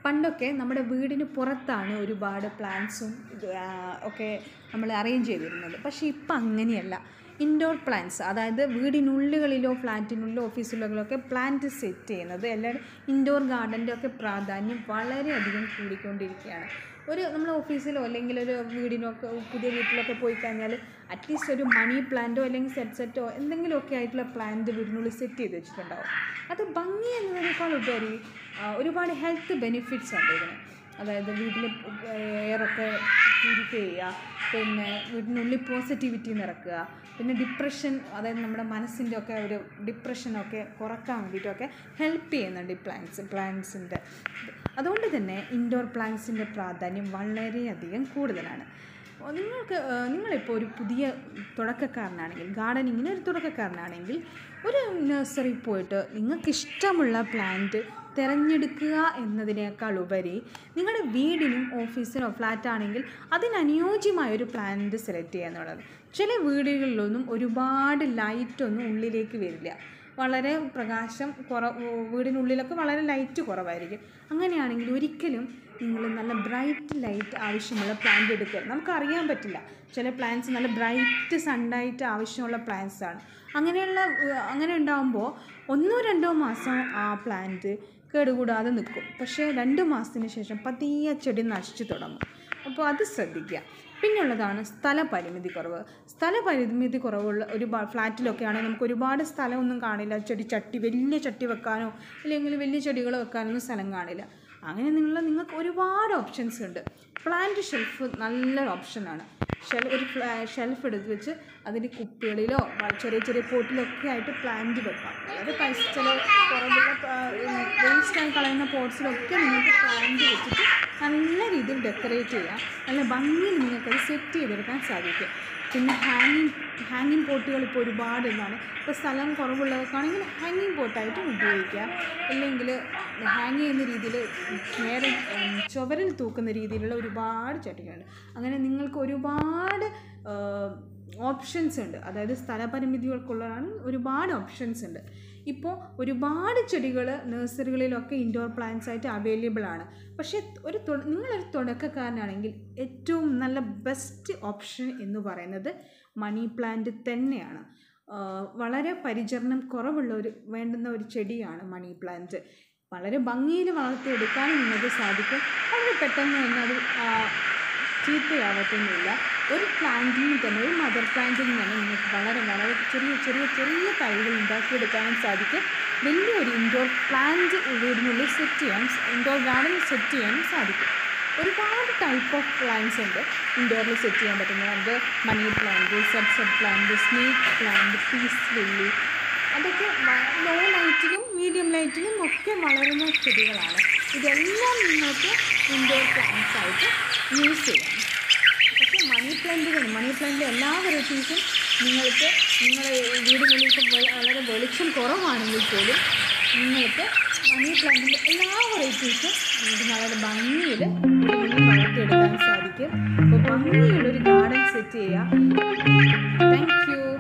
പണ്ടൊക്കെ നമ്മുടെ വീടിന് പുറത്താണ് ഒരുപാട് പ്ലാന്റ്സും ഇത് ആ, ഒക്കെ നമ്മൾ അറേഞ്ച് ചെയ്തിരുന്നത് പക്ഷേ ഇപ്പം അങ്ങനെയല്ല ഇൻഡോർ പ്ലാന്റ്സ് അതായത് വീടിനുള്ളുകളിലോ ഫ്ലാറ്റിനുള്ളിലോ ഓഫീസുകളിലൊക്കെ പ്ലാന്റ് സെറ്റ് ചെയ്യുന്നത് എല്ലാവരും ഇൻഡോർ ഗാർഡൻ്റെ ഒക്കെ പ്രാധാന്യം വളരെയധികം കൂടിക്കൊണ്ടിരിക്കുകയാണ് ഒരു നമ്മൾ ഓഫീസിലോ അല്ലെങ്കിൽ ഒരു വീടിനൊക്കെ പുതിയ വീട്ടിലൊക്കെ പോയി കഴിഞ്ഞാൽ അറ്റ്ലീസ്റ്റ് ഒരു മണി പ്ലാന്റോ അല്ലെങ്കിൽ സെറ്റ് സെറ്റോ എന്തെങ്കിലുമൊക്കെ ആയിട്ടുള്ള പ്ലാന്റ് വീടിനുള്ളിൽ സെറ്റ് ചെയ്ത് വെച്ചിട്ടുണ്ടാവും അത് ഭംഗി എന്നതിനേക്കാൾ ഉപരി ആ, ഒരുപാട് ഹെൽത്ത് ബെനിഫിറ്റ്സ് ഉണ്ട് ഇതിന് അതായത് വീട്ടിൽ എയറൊക്കെ പ്യൂരിഫൈ ചെയ്യുക പിന്നെ വീടിനുള്ളിൽ പോസിറ്റിവിറ്റി നിറക്കുക പിന്നെ ഡിപ്രഷൻ അതായത് നമ്മുടെ മനസ്സിൻ്റെ ഒക്കെ ഒരു ഡിപ്രഷനൊക്കെ കുറക്കാൻ വേണ്ടിയിട്ടൊക്കെ ഹെൽപ്പ് ചെയ്യുന്നുണ്ട് ഈ പ്ലാന്റ്സ് പ്ലാന്റ്സിൻ്റെ അതുകൊണ്ട് തന്നെ ഇൻഡോർ പ്ലാന്റ്സിൻ്റെ പ്രാധാന്യം വളരെയധികം കൂടുതലാണ് ഓ, നിങ്ങൾക്ക് ആ, നിങ്ങളിപ്പോൾ ഒരു പുതിയ തുടക്കക്കാരനാണെങ്കിൽ ഗാർഡനിങ്ങിന് ഒരു തുടക്കക്കാരനാണെങ്കിൽ ഒരു നഴ്സറി പോയിട്ട് നിങ്ങൾക്ക് ഇഷ്ടമുള്ള പ്ലാന്റ് തിരഞ്ഞെടുക്കുക എന്നതിനേക്കാൾ ഉപരി നിങ്ങളുടെ വീടിനും ഓഫീസിനോ ഫ്ലാറ്റ് ആണെങ്കിൽ അതിനനുയോജ്യമായ ഒരു പ്ലാന്റ് സെലക്ട് ചെയ്യുക എന്നുള്ളത് ചില വീടുകളിലൊന്നും ഒരുപാട് ലൈറ്റൊന്നും ഉള്ളിലേക്ക് വരില്ല വളരെ പ്രകാശം കുറ വീടിനുള്ളിലൊക്കെ വളരെ ലൈറ്റ് കുറവായിരിക്കും അങ്ങനെയാണെങ്കിൽ ഒരിക്കലും നിങ്ങൾ നല്ല ബ്രൈറ്റ് ലൈറ്റ് ആവശ്യമുള്ള പ്ലാന്റ് എടുക്കുക നമുക്കറിയാൻ പറ്റില്ല ചില പ്ലാന്റ്സ് നല്ല ബ്രൈറ്റ് സൺലൈറ്റ് ആവശ്യമുള്ള പ്ലാന്റ്സ് ആണ് അങ്ങനെയുള്ള ഏഹ്, അങ്ങനെ ഉണ്ടാകുമ്പോൾ ഒന്നോ രണ്ടോ മാസം ആ പ്ലാന്റ് കേടുകൂടാതെ നിൽക്കും പക്ഷേ രണ്ട് മാസത്തിന് ശേഷം പതിയെ ചെടി നശിച്ചു തുടങ്ങും അപ്പോൾ അത് ശ്രദ്ധിക്കുക പിന്നുള്ളതാണ് സ്ഥല പരിമിതി കുറവ് സ്ഥല പരിമിതി കുറവുള്ള ഒരു ഫ്ലാറ്റിലൊക്കെ ആണെങ്കിൽ നമുക്ക് ഒരുപാട് സ്ഥലമൊന്നും കാണില്ല ചെടി ചട്ടി വലിയ ചട്ടി വെക്കാനോ അല്ലെങ്കിൽ വലിയ ചെടികൾ വെക്കാനൊന്നും സ്ഥലം കാണില്ല അങ്ങനെ നിങ്ങൾ നിങ്ങൾക്ക് ഒരുപാട് ഓപ്ഷൻസ് ഉണ്ട് പ്ലാന്റ് ഷെൽഫ് നല്ലൊരു ഓപ്ഷനാണ് ഷെൽ ഒരു ഷെൽഫ് എടുത്ത് വെച്ച് അതിൻ്റെ കുപ്പികളിലോ വ- ചെറിയ ചെറിയ പോട്ടിലൊക്കെ ആയിട്ട് പ്ലാന്റ് വെക്കാം വളരെ പൈസ ചില കുറവുള്ള വേസ്റ്റായി കളയുന്ന പോട്ട്സിലൊക്കെ നിങ്ങൾക്ക് പ്ലാന്റ് വെച്ചിട്ട് നല്ല രീതിയിൽ ഡെക്കറേറ്റ് ചെയ്യാം നല്ല ഭംഗിയിൽ നിങ്ങൾക്കത് സെറ്റ് ചെയ്തെടുക്കാൻ സാധിക്കും പിന്നെ ഹാങ്ങിങ് ഹാങ്ങിങ് പോട്ടുകൾ ഇപ്പോൾ ഒരുപാട് ഇതാണ് ഇപ്പോൾ സ്ഥലം കുറവുള്ളവർക്കാണെങ്കിൽ ഹാങ്ങിങ് പോട്ടായിട്ട് ഉപയോഗിക്കാം അല്ലെങ്കിൽ ഹാങ് ചെയ്യുന്ന രീതിയിൽ നേരെ ഉം, ചുവരിൽ തൂക്കുന്ന രീതിയിലുള്ള ഒരുപാട് ചട്ടികളുണ്ട് അങ്ങനെ നിങ്ങൾക്ക് ഒരുപാട് ഓപ്ഷൻസ് ഉണ്ട് അതായത് സ്ഥലപരിമിതികൾക്കുള്ളതാണ് ഒരുപാട് ഓപ്ഷൻസ് ഉണ്ട് ഇപ്പോൾ ഒരുപാട് ചെടികൾ നഴ്സറികളിലൊക്കെ ഇൻഡോർ പ്ലാന്റ്സ് ആയിട്ട് അവൈലബിൾ ആണ് പക്ഷേ ഒരു തൊ- നിങ്ങളൊരു തുടക്കക്കാരനാണെങ്കിൽ ഏറ്റവും നല്ല ബെസ്റ്റ് ഓപ്ഷൻ എന്ന് പറയുന്നത് മണി പ്ലാന്റ് തന്നെയാണ് ആ, വളരെ പരിചരണം കുറവുള്ള ഒരു വേണ്ടുന്ന ഒരു ചെടിയാണ് മണി പ്ലാന്റ് വളരെ ഭംഗിയിൽ വളർത്തിയെടുക്കാനും നിങ്ങൾക്ക് സാധിക്കും വളരെ പെട്ടെന്ന് തന്നെ അത് ആ, ചീത്തയാവത്തൊന്നുമില്ല ഒരു പ്ലാന്റിൽ നിന്ന് തന്നെ ഒരു മദർ പ്ലാന്റിൽ നിന്ന് തന്നെ നിങ്ങൾക്ക് വളരെ വളരെ ചെറിയ ചെറിയ ചെറിയ തൈകൾ ഉണ്ടാക്കിയെടുക്കാനും സാധിക്കും വലിയൊരു ഇൻഡോർ പ്ലാന്റ് വീടിനുള്ളിൽ സെറ്റ് ചെയ്യാൻ ഇൻഡോർ ഗാർഡനിൽ സെറ്റ് ചെയ്യാനും സാധിക്കും ഒരുപാട് ടൈപ്പ് ഓഫ് പ്ലാന്റ്സ് ഉണ്ട് ഇൻഡോറിൽ സെറ്റ് ചെയ്യാൻ പറ്റുന്നത് മണി പ്ലാന്റ് സബ് സബ് plant snake plant peace lily അതൊക്കെ ലോ ലൈറ്റിലും മീഡിയം ലൈറ്റിലും ഒക്കെ വളരുന്ന ചെടികളാണ് ഇതെല്ലാം നിങ്ങൾക്ക് ഇൻഡോർ പ്ലാന്റ്സ് ആയിട്ട് യൂസ് ചെയ്യാം പക്ഷേ മണി പ്ലാന്റുകൾ മണി പ്ലാന്റിലെ എല്ലാ വെറൈറ്റീസും നിങ്ങൾക്ക് നിങ്ങളുടെ വീടിനുള്ളിൽ ഇപ്പം വെ- വളരെ വെളിച്ചം കുറവാണെങ്കിൽ പോലും നിങ്ങൾക്ക് മണി പ്ലാന്റിൻ്റെ എല്ലാ വെറൈറ്റീസും നിങ്ങൾക്ക് വളരെ ഭംഗിയിൽ വീടിനുള്ളിൽ വളർത്തിയെടുക്കാൻ സാധിക്കും അപ്പോൾ ഭംഗിയുള്ളൊരു ഗാർഡൻ സെറ്റ് ചെയ്യുക താങ്ക് യു